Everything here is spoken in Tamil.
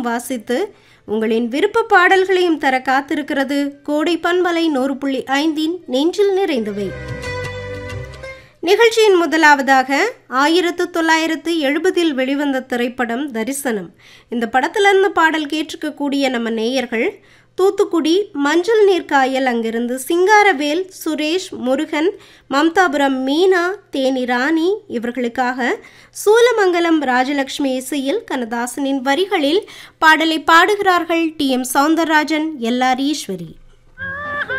வாசித்து உங்களின் விருப்ப பாடல்களையும் தர காத்திருக்கிறது கோடை பண்பலை நூறு புள்ளி ஐந்தின் நெஞ்சில் நிறைந்தவை நிகழ்ச்சியின் முதலாவதாக ஆயிரத்து தொள்ளாயிரத்து எழுபதில் வெளிவந்த திரைப்படம் தரிசனம் இந்த படத்துல இருந்து பாடல் கேட்டிருக்கக்கூடிய நம்ம நேயர்கள் தூத்துக்குடி மஞ்சள் நீர் காயல் அங்கிருந்து சிங்காரவேல் சுரேஷ் முருகன் மம்தாபுரம் மீனா தேனி ராணி இவர்களுக்காக சூலமங்கலம் ராஜலட்சுமி இசையில் கனதாசனின் வரிகளில் பாடலை பாடுகிறார்கள் T M Soundararajan L R Eswari